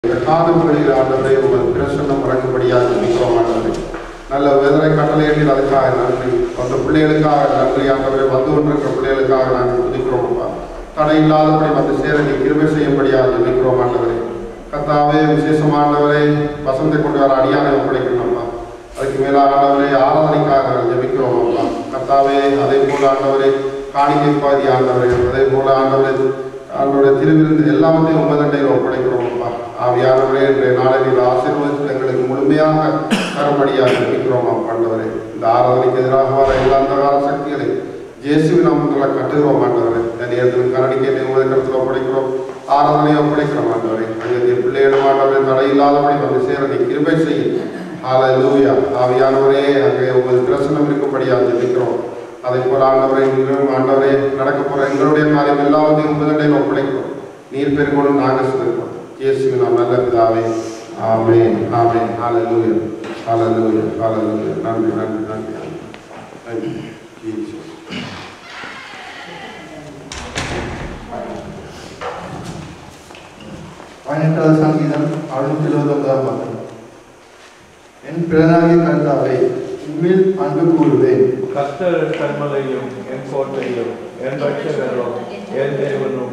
இந்த காதுகளில் ஆண்டவரே உங்கள் பிரசன்னம் வழங்கும்படியாக ஜெபிக்கிறோம் ஆண்டவரே நல்ல வெதரை கட்டளையிட்டு அதுக்காக நன்றி அந்த பிள்ளைகளுக்காக நன்றி ஆண்டவரே வந்து கொண்டிருக்கிற பிள்ளைகளுக்காக நாங்கள் துதிக்கிறோம் அப்பா தடை இல்லாதபடி வந்து சேர நீ கிருபை செய்யும்படியாக ஜெபிக்கிறோம் ஆண்டவரே கத்தாவே விசேஷமானவரே வசந்தை கொண்டு வர அடியானை ஒப்படைக்கணும் அப்பா அதுக்கு மேல ஆண்டவரே ஆராதனைக்காக நாங்கள் ஜெபிக்கிறோம் அப்பா கத்தாவே அதே போல ஆண்டவரே காணிக்கை பாதி ஆண்டவரே அதே போல ஆண்டவரே ஆண்டவருடைய திருவிருந்து எல்லாவற்றையும் உபதண்டையில் ஒப்படைக்கிறோம் அப்பா ஆவியானவரே இன்றைய நாளில் ஆசீர்வதித்து எங்களுக்கு முழுமையாக தரும்படியாக ஜெபிக்கிறோம் ஆண்டவரே இந்த ஆராதனைக்கு எதிராக வர எல்லா அந்தகார சக்திகளை இயேசுவின் நாமத்தில் கட்டுகிறோம் ஆண்டவரே இந்த நேரத்தில் கரடிக்கேட்டை உங்கள் இடத்துல ஒப்படைக்கிறோம் ஆராதனையை ஒப்படைக்கிறோம் ஆண்டவரே அங்கே பிள்ளைகளும் ஆண்டவரே தடை இல்லாதபடி வந்து சேர நீ கிருபை செய்யும் ஹalleluya ஆவியானவரே அங்கே உங்கள் பிரசனம் இருக்கும்படியாக ஜெபிக்கிறோம் அதே போல ஆண்டவரை நீங்களும் ஆண்டவரே நடக்க போற எங்களுடைய காரியம் எல்லாவற்றையும் உங்களிடையில் ஒப்படைக்கிறோம் நீர் பெருங்கொண்டு நாங்கள் சிந்திக்கிறோம் இயேசுவின் நாம் நல்ல பிதாவே ஆமென் ஆமென் ஹalleluya ஹalleluya ஹalleluya நன்றி நன்றி நன்றி நன்றி ஜீசஸ் பதினெட்டாவது சங்கீதம் அறுநூத்தி எழுபது ஒன்பதாம் பாட்டு என் பிறனாகிய கர்த்தாவை உம்மில் அன்பு கூறுவேன் கர்த்தர் கண்மலையும் என் கோட்டையும் என் ரட்சகரும் என் தேவனும்